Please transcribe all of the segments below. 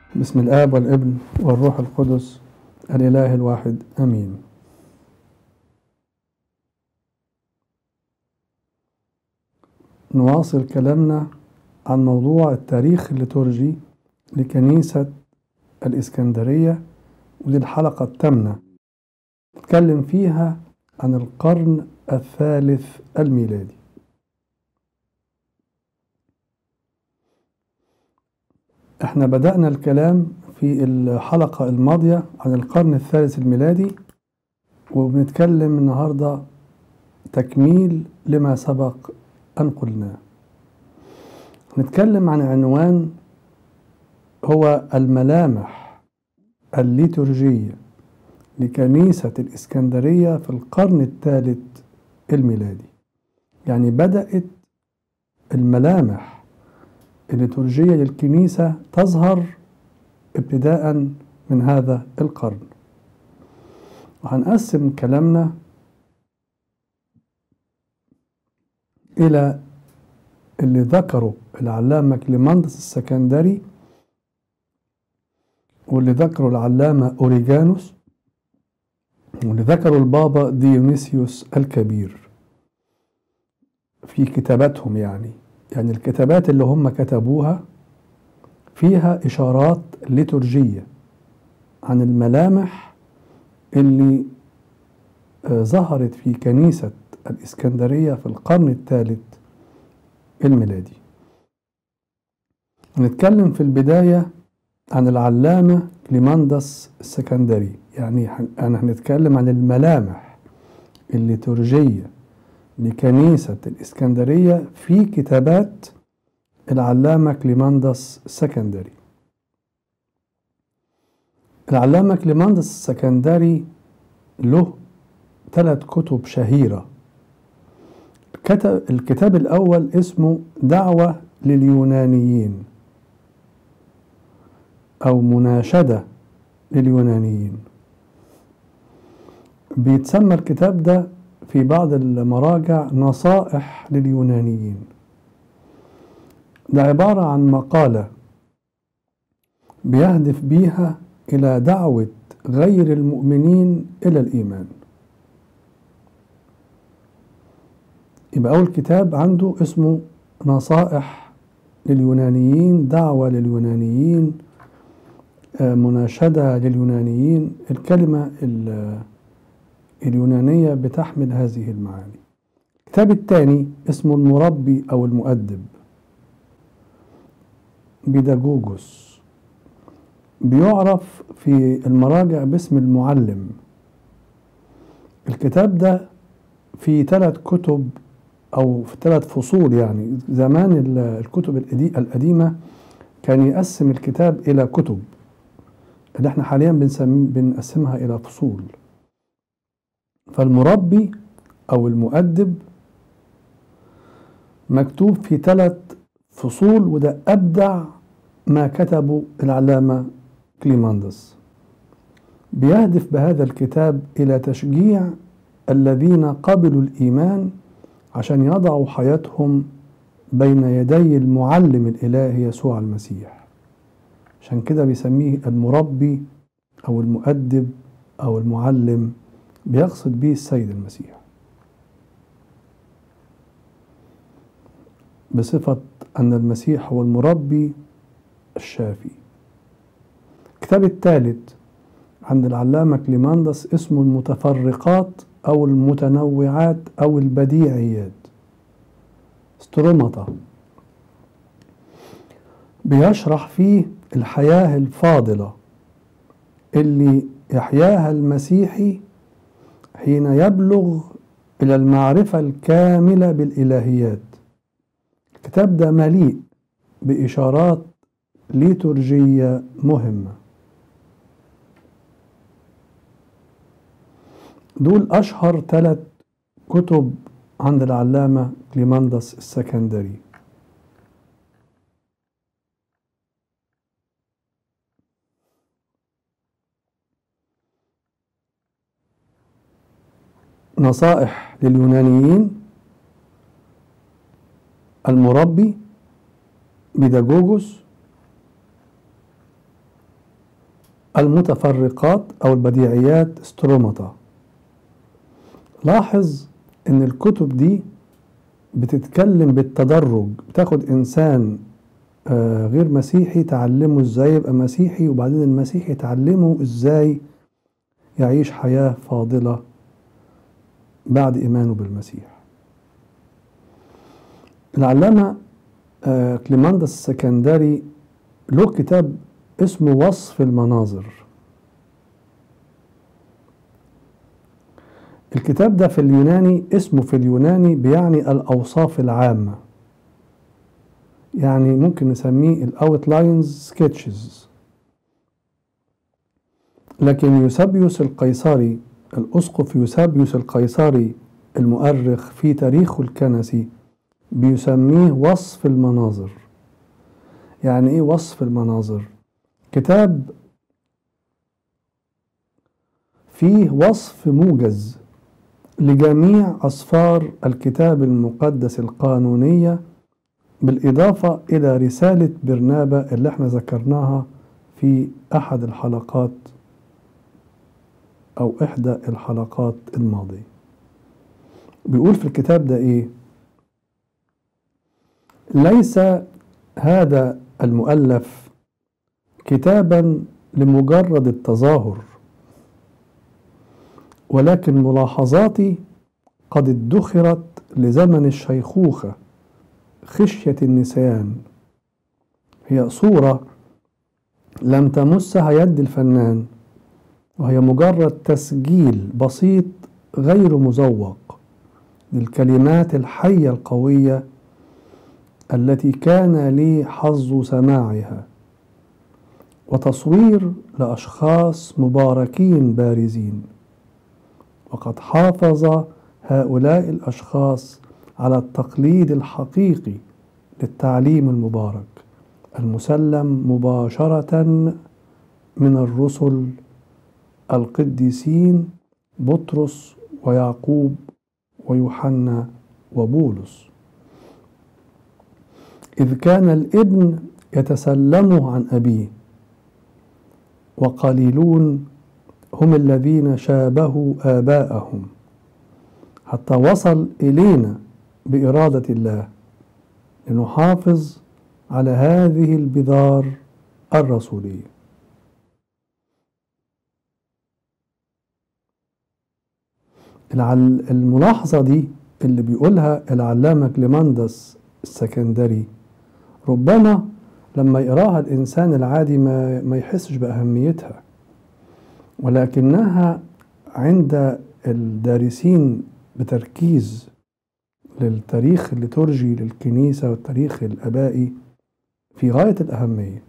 بسم الآب والابن والروح القدس الإله الواحد آمين نواصل كلامنا عن موضوع التاريخ الليتورجي لكنيسة الإسكندرية ودي الحلقة الثامنة نتكلم فيها عن القرن الثالث الميلادي احنا بدأنا الكلام في الحلقة الماضية عن القرن الثالث الميلادي وبنتكلم النهاردة تكميل لما سبق أن قلناه نتكلم عن عنوان هو الملامح الليتورجية لكنيسة الإسكندرية في القرن الثالث الميلادي يعني بدأت الملامح الليتورجية للكنيسة تظهر ابتداء من هذا القرن وهنقسم كلامنا إلى اللي ذكره العلامة كليماندس السكندري واللي ذكره العلامة أوريجانوس واللي ذكره البابا ديونيسيوس الكبير في كتاباتهم يعني يعني الكتابات اللي هم كتبوها فيها إشارات ليتورجية عن الملامح اللي ظهرت في كنيسة الإسكندرية في القرن الثالث الميلادي نتكلم في البداية عن العلامة كليماندس السكندري يعني أنا هنتكلم عن الملامح الليتورجية لكنيسة الإسكندرية في كتابات العلامة كليماندس السكندري العلامة كليماندس السكندري له ثلاث كتب شهيرة الكتاب الأول اسمه دعوة لليونانيين أو مناشدة لليونانيين بيتسمى الكتاب ده في بعض المراجع نصائح لليونانيين ده عبارة عن مقالة بيهدف بيها إلى دعوة غير المؤمنين إلى الإيمان يبقى أول كتاب عنده اسمه نصائح لليونانيين دعوة لليونانيين مناشدة لليونانيين الكلمة اليونانية بتحمل هذه المعاني الكتاب الثاني اسمه المربي أو المؤدب بيداجوجوس بيعرف في المراجع باسم المعلم الكتاب ده في ثلاث كتب أو في ثلاث فصول يعني زمان الكتب القديمة كان يقسم الكتاب إلى كتب اللي احنا حاليا بنقسمها إلى فصول فالمربي أو المؤدب مكتوب في ثلاث فصول وده أبدع ما كتبه العلامة كليماندس بيهدف بهذا الكتاب إلى تشجيع الذين قبلوا الإيمان عشان يضعوا حياتهم بين يدي المعلم الإلهي يسوع المسيح عشان كده بيسميه المربي أو المؤدب أو المعلم بيقصد به السيد المسيح بصفة أن المسيح هو المربي الشافي الكتاب الثالث عند العلامة كليماندس اسمه المتفرقات أو المتنوعات أو البديعيات ستروماتا بيشرح فيه الحياة الفاضلة اللي يحياها المسيحي حين يبلغ إلى المعرفة الكاملة بالإلهيات الكتاب ده مليء بإشارات ليتورجية مهمة دول أشهر ثلاث كتب عند العلامة كليماندس السكندري نصائح لليونانيين المربي بيداجوجوس المتفرقات أو البديعيات ستروماتا لاحظ إن الكتب دي بتتكلم بالتدرج بتاخد إنسان آه، غير مسيحي تعلمه إزاي يبقى مسيحي وبعدين المسيحي تعلمه إزاي يعيش حياة فاضلة بعد إيمانه بالمسيح العلامة آه، كليماندس السكندري له كتاب اسمه وصف المناظر الكتاب ده في اليوناني اسمه في اليوناني بيعني الأوصاف العامة يعني ممكن نسميه الأوتلاينز سكتشز لكن يوسابيوس القيصري الأسقف يوسابيوس القيصري المؤرخ في تاريخه الكنسي بيسميه وصف المناظر يعني ايه وصف المناظر كتاب فيه وصف موجز لجميع أسفار الكتاب المقدس القانونية بالإضافة إلى رسالة برنابا اللي احنا ذكرناها في أحد الحلقات أو إحدى الحلقات الماضية بيقول في الكتاب ده إيه ليس هذا المؤلف كتابا لمجرد التظاهر ولكن ملاحظاتي قد ادخرت لزمن الشيخوخة خشية النسيان هي صورة لم تمسها يد الفنان وهي مجرد تسجيل بسيط غير مزوق للكلمات الحية القوية التي كان لي حظ سماعها وتصوير لاشخاص مباركين بارزين وقد حافظ هؤلاء الاشخاص على التقليد الحقيقي للتعليم المبارك المسلم مباشره من الرسل القديسين بطرس ويعقوب ويوحنا وبولس إذ كان الابن يتسلمه عن أبيه وقليلون هم الذين شابهوا آباءهم حتى وصل إلينا بإرادة الله لنحافظ على هذه البذار الرسولية الملاحظة دي اللي بيقولها العلامة كليماندس السكندري ربما لما يقراها الإنسان العادي ما, ما يحسش بأهميتها ولكنها عند الدارسين بتركيز للتاريخ الليتورجي للكنيسة والتاريخ الآبائي في غاية الأهمية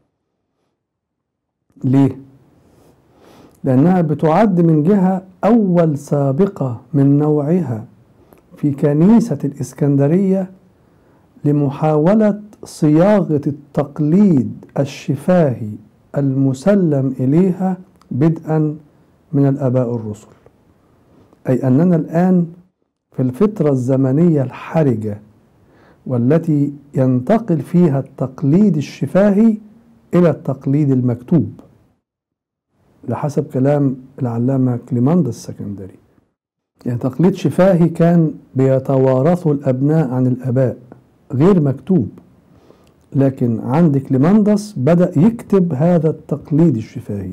ليه؟ لأنها بتعد من جهة أول سابقة من نوعها في كنيسة الإسكندرية لمحاولة صياغة التقليد الشفاهي المسلم إليها بدءا من الآباء الرسل أي أننا الآن في الفترة الزمنية الحرجة والتي ينتقل فيها التقليد الشفاهي إلى التقليد المكتوب لحسب كلام العلامة كليماندس السكندري يعني تقليد شفاهي كان بيتوارثه الأبناء عن الآباء غير مكتوب لكن عند كليماندس بدأ يكتب هذا التقليد الشفاهي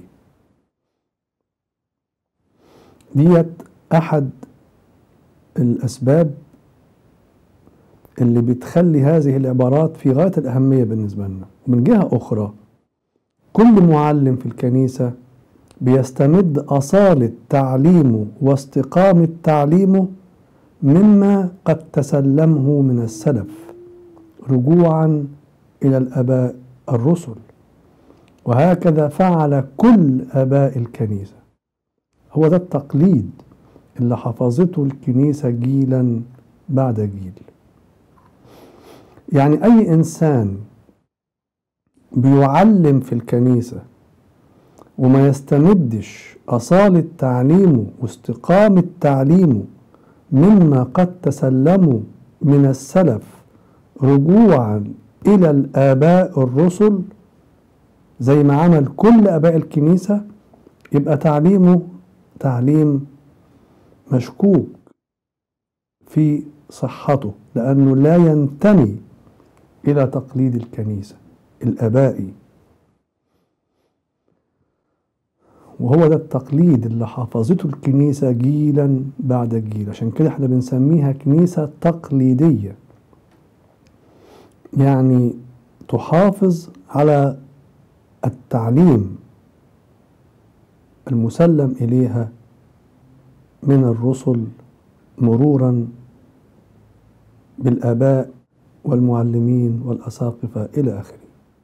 ديت أحد الأسباب اللي بتخلي هذه العبارات في غاية الأهمية بالنسبة لنا ومن جهة أخرى كل معلم في الكنيسة بيستمد أصالة تعليمه واستقامة تعليمه مما قد تسلمه من السلف رجوعا إلى الآباء الرسل وهكذا فعل كل آباء الكنيسة هو ده التقليد اللي حفظته الكنيسة جيلا بعد جيل يعني أي إنسان بيعلم في الكنيسة وما يستمدش أصالة تعليمه واستقامة تعليمه مما قد تسلموا من السلف رجوعا إلى الآباء الرسل زي ما عمل كل اباء الكنيسه يبقى تعليمه تعليم مشكوك في صحته لانه لا ينتمي الى تقليد الكنيسه الابائي وهو ده التقليد اللي حافظته الكنيسة جيلا بعد جيل عشان كده احنا بنسميها كنيسة تقليدية يعني تحافظ على التعليم المسلم إليها من الرسل مرورا بالآباء والمعلمين والأساقفة إلى آخره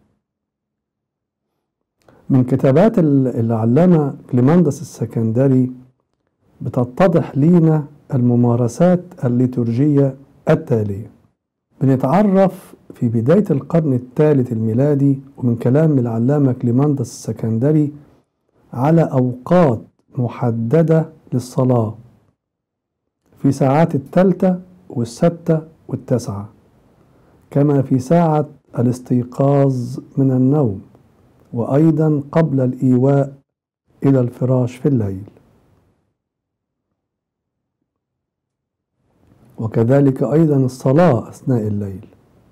من كتابات العلامة كليماندس السكندري بتتضح لينا الممارسات الليتورجية التالية بنتعرف في بداية القرن الثالث الميلادي ومن كلام العلامة كليماندس السكندري على أوقات محددة للصلاة في ساعات الثالثة والستة والتاسعة كما في ساعة الاستيقاظ من النوم وأيضا قبل الإيواء إلى الفراش في الليل وكذلك أيضا الصلاة أثناء الليل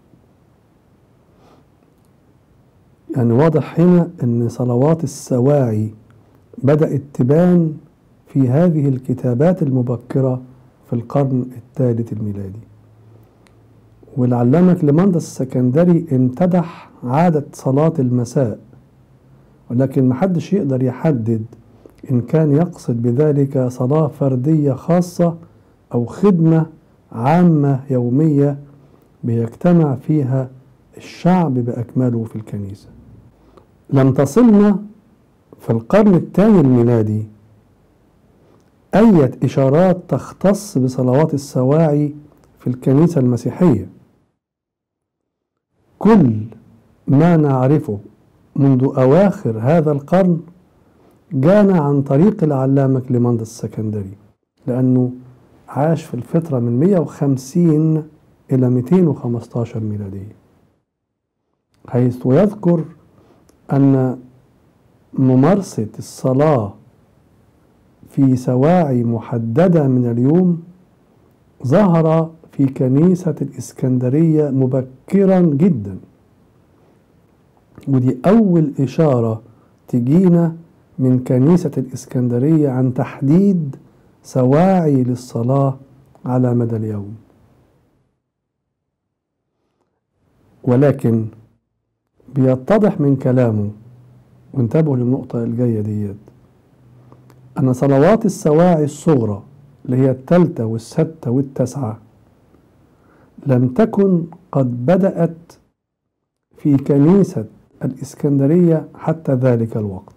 يعني واضح هنا أن صلوات السواعي بدأت تبان في هذه الكتابات المبكرة في القرن الثالث الميلادي والعلامة كليماندس السكندري امتدح عادة صلاة المساء ولكن محدش يقدر يحدد إن كان يقصد بذلك صلاة فردية خاصة أو خدمة عامة يومية بيجتمع فيها الشعب بأكمله في الكنيسة لم تصلنا في القرن الثاني الميلادي أية إشارات تختص بصلوات السواعي في الكنيسة المسيحية كل ما نعرفه منذ أواخر هذا القرن جانا عن طريق العلامة كليماندس السكندري لأنه عاش في الفترة من 150 إلى 215 ميلادية حيث يذكر أن ممارسة الصلاة في سواعي محددة من اليوم ظهر في كنيسة الإسكندرية مبكرا جدا ودي أول إشارة تجينا من كنيسة الإسكندرية عن تحديد سواعي للصلاة على مدى اليوم ولكن بيتضح من كلامه وانتبهوا للنقطة الجاية ديت أن صلوات السواعي الصغرى اللي هي الثالثة والستة والتاسعة لم تكن قد بدأت في كنيسة الإسكندرية حتى ذلك الوقت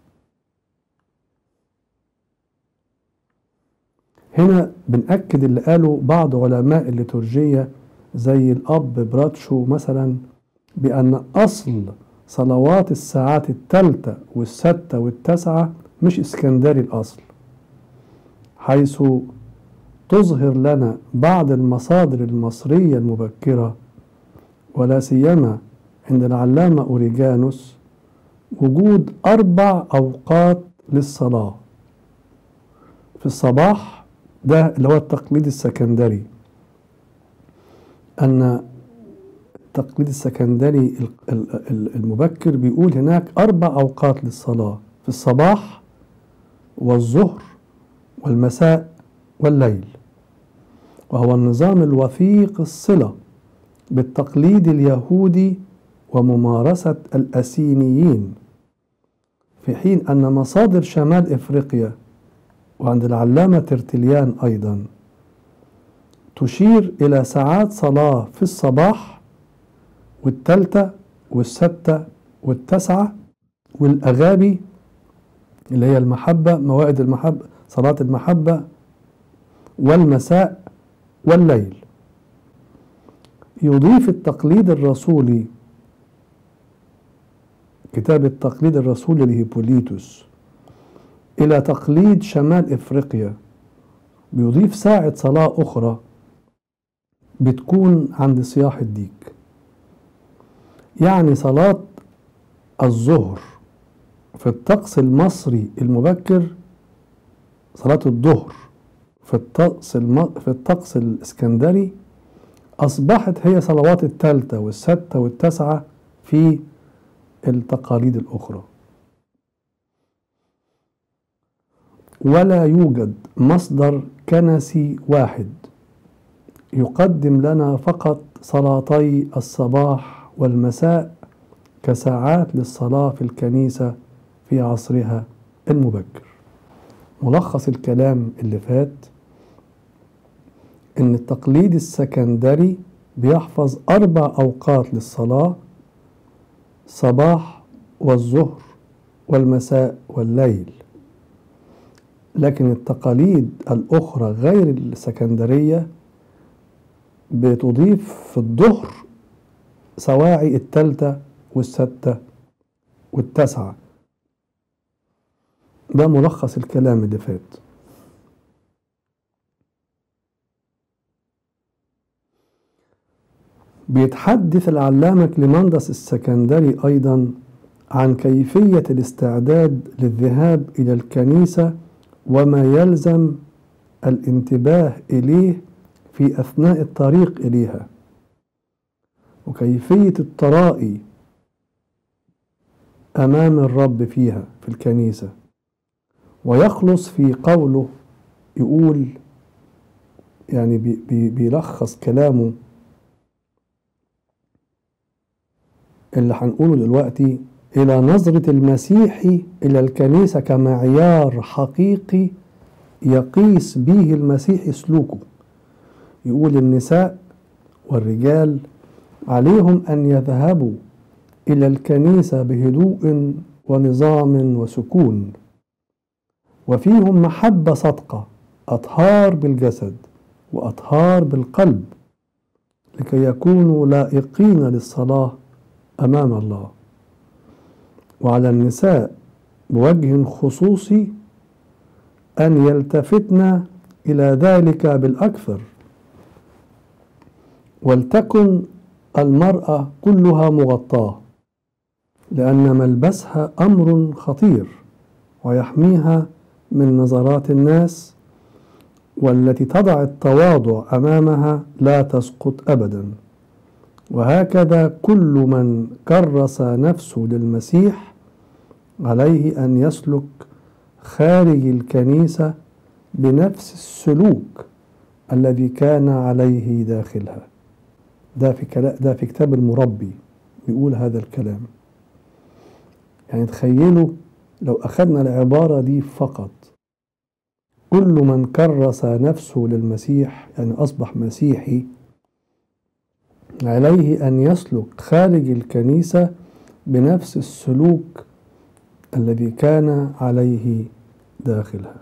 هنا بنأكد اللي قاله بعض علماء الليتورجية زي الأب براتشو مثلا بأن أصل صلوات الساعات الثالثة والستة والتاسعة مش اسكندري الأصل حيث تظهر لنا بعض المصادر المصرية المبكرة ولا سيما عند العلامة أوريجانوس وجود أربع أوقات للصلاة في الصباح ده اللي هو التقليد السكندري أن التقليد السكندري المبكر بيقول هناك أربع أوقات للصلاة في الصباح والظهر والمساء والليل وهو النظام الوثيق الصلة بالتقليد اليهودي وممارسة الأسينيين في حين أن مصادر شمال إفريقيا وعند العلامة ترتليان أيضا تشير إلى ساعات صلاة في الصباح والتالتة والستة والتسعة والأغابي اللي هي المحبة موائد المحبة صلاة المحبة والمساء والليل يضيف التقليد الرسولي كتاب التقليد الرسولي لهيبوليتوس إلى تقليد شمال إفريقيا بيضيف ساعة صلاة أخرى بتكون عند صياح الديك يعني صلاة الظهر في الطقس المصري المبكر صلاة الظهر في الطقس الم... في الطقس الاسكندري أصبحت هي صلوات الثالثة والستة والتاسعة في التقاليد الأخرى ولا يوجد مصدر كنسي واحد يقدم لنا فقط صلاتي الصباح والمساء كساعات للصلاة في الكنيسة في عصرها المبكر ملخص الكلام اللي فات ان التقليد السكندري بيحفظ اربع اوقات للصلاه صباح والظهر والمساء والليل لكن التقاليد الاخرى غير السكندريه بتضيف في الظهر سواعي التالتة والستة والتاسعة ده ملخص الكلام اللي فات بيتحدث العلامة كليماندس السكندري أيضا عن كيفية الاستعداد للذهاب إلى الكنيسة وما يلزم الانتباه إليه في أثناء الطريق إليها وكيفية الترائي أمام الرب فيها في الكنيسة ويخلص في قوله يقول يعني بي بي بيلخص كلامه اللي هنقوله دلوقتي إلى نظرة المسيحي إلى الكنيسة كمعيار حقيقي يقيس به المسيحي سلوكه يقول النساء والرجال عليهم أن يذهبوا إلى الكنيسة بهدوء ونظام وسكون وفيهم محبة صادقة أطهار بالجسد وأطهار بالقلب لكي يكونوا لائقين للصلاة أمام الله وعلى النساء بوجه خصوصي أن يلتفتن إلى ذلك بالأكثر ولتكن المرأة كلها مغطاة لأن ملبسها أمر خطير ويحميها من نظرات الناس والتي تضع التواضع أمامها لا تسقط أبدا وهكذا كل من كرس نفسه للمسيح عليه أن يسلك خارج الكنيسة بنفس السلوك الذي كان عليه داخلها ده في كلا ده في كتاب المربي بيقول هذا الكلام يعني تخيلوا لو أخذنا العبارة دي فقط كل من كرس نفسه للمسيح يعني أصبح مسيحي عليه أن يسلك خارج الكنيسة بنفس السلوك الذي كان عليه داخلها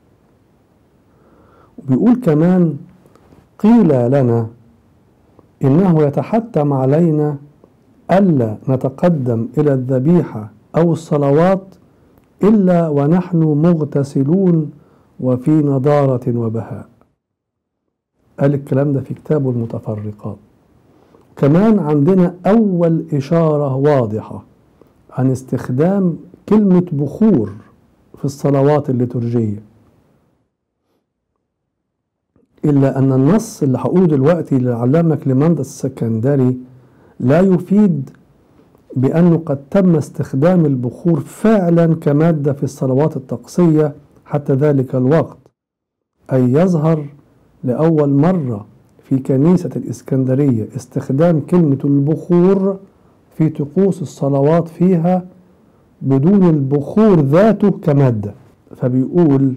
بيقول كمان قيل لنا إنه يتحتم علينا ألا نتقدم إلى الذبيحة أو الصلوات إلا ونحن مغتسلون وفي نضارة وبهاء قال الكلام ده في كتابه المتفرقات كمان عندنا أول إشارة واضحة عن استخدام كلمة بخور في الصلوات الليتورجية إلا أن النص اللي هقوله دلوقتي للعلامة كليماندس السكندري لا يفيد بأنه قد تم استخدام البخور فعلا كمادة في الصلوات الطقسية حتى ذلك الوقت أي يظهر لأول مرة في كنيسة الإسكندرية استخدام كلمة البخور في طقوس الصلوات فيها بدون البخور ذاته كمادة فبيقول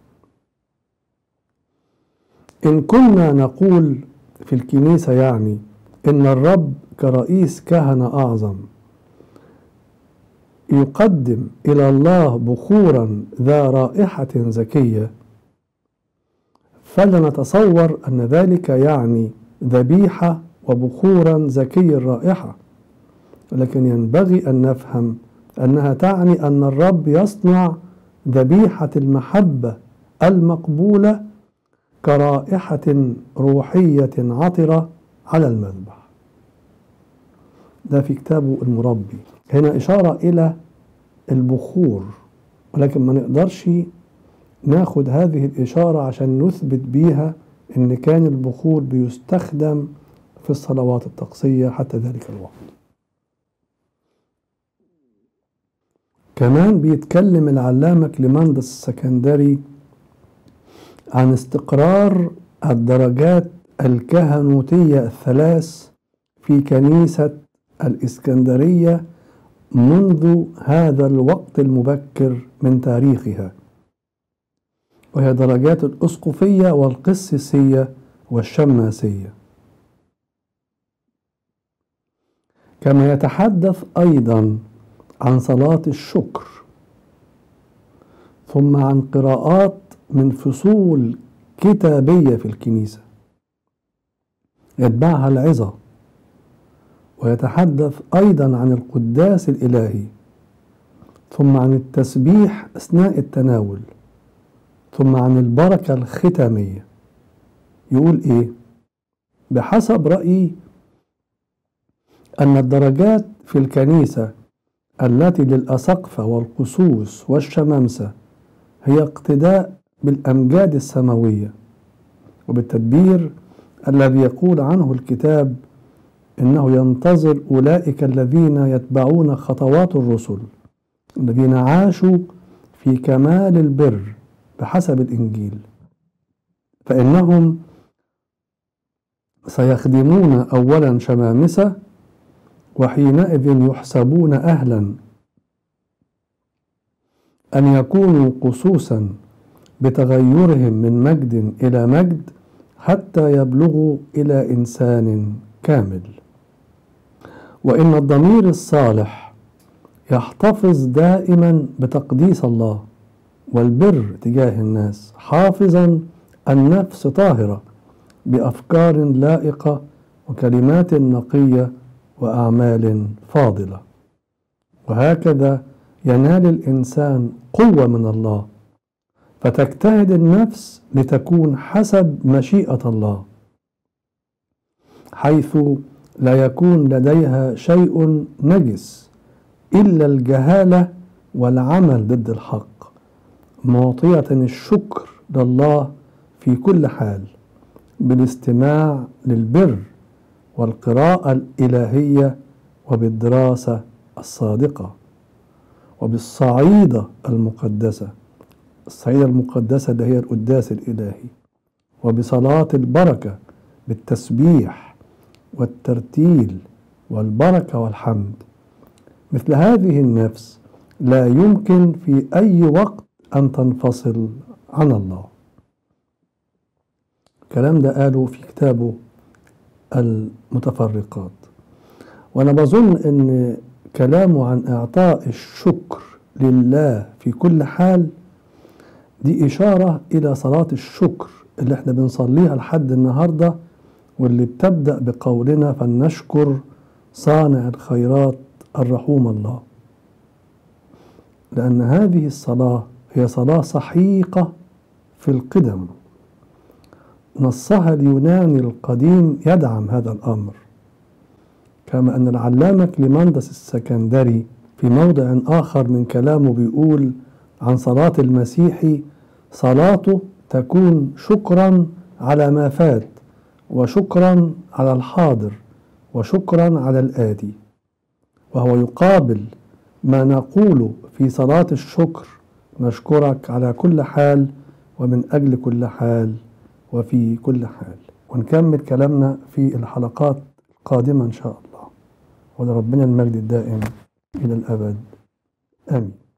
إن كنا نقول في الكنيسة يعني إن الرب كرئيس كهنة أعظم يقدم إلى الله بخورا ذا رائحة زكية فلنتصور أن ذلك يعني ذبيحة وبخورا زكي الرائحة لكن ينبغي أن نفهم أنها تعني أن الرب يصنع ذبيحة المحبة المقبولة كرائحة روحية عطرة على المذبح ده في كتابه المربي هنا إشارة إلى البخور ولكن ما نقدرش ناخد هذه الإشارة عشان نثبت بيها إن كان البخور بيستخدم في الصلوات الطقسية حتى ذلك الوقت كمان بيتكلم العلامة كليماندس السكندري عن استقرار الدرجات الكهنوتية الثلاث في كنيسة الإسكندرية منذ هذا الوقت المبكر من تاريخها وهي درجات الأسقفية والقسيسية والشماسية كما يتحدث أيضا عن صلاة الشكر ثم عن قراءات من فصول كتابية في الكنيسة يتبعها العظة ويتحدث أيضا عن القداس الإلهي ثم عن التسبيح أثناء التناول ثم عن البركة الختامية يقول إيه بحسب رأيي أن الدرجات في الكنيسة التي للأسقفة والقصوص والشمامسة هي اقتداء بالأمجاد السماوية وبالتدبير الذي يقول عنه الكتاب إنه ينتظر أولئك الذين يتبعون خطوات الرسل الذين عاشوا في كمال البر بحسب الإنجيل فإنهم سيخدمون أولا شمامسة وحينئذ يحسبون أهلا أن يكونوا قصوصا بتغيرهم من مجد إلى مجد حتى يبلغوا إلى إنسان كامل وإن الضمير الصالح يحتفظ دائما بتقديس الله والبر تجاه الناس حافظا النفس طاهرة بأفكار لائقة وكلمات نقية وأعمال فاضلة وهكذا ينال الإنسان قوة من الله فتجتهد النفس لتكون حسب مشيئة الله حيث لا يكون لديها شيء نجس إلا الجهالة والعمل ضد الحق معطية الشكر لله في كل حال بالاستماع للبر والقراءة الإلهية وبالدراسة الصادقة وبالصعيدة المقدسة الصعيدة المقدسة اللي هي القداس الإلهي وبصلاة البركة بالتسبيح والترتيل والبركة والحمد مثل هذه النفس لا يمكن في أي وقت أن تنفصل عن الله الكلام ده قاله في كتابه المتفرقات وأنا بظن أن كلامه عن إعطاء الشكر لله في كل حال دي إشارة إلى صلاة الشكر اللي احنا بنصليها لحد النهاردة واللي بتبدأ بقولنا فلنشكر صانع الخيرات الرحوم الله لأن هذه الصلاة هي صلاة صحيقة في القدم نصها اليوناني القديم يدعم هذا الأمر كما أن العلامة كليماندس السكندري في موضع آخر من كلامه بيقول عن صلاة المسيحي صلاته تكون شكرا على ما فات وشكرا على الحاضر وشكرا على الآتي وهو يقابل ما نقول في صلاة الشكر نشكرك على كل حال ومن أجل كل حال وفي كل حال ونكمل كلامنا في الحلقات القادمة إن شاء الله ولربنا المجد الدائم إلى الأبد آمين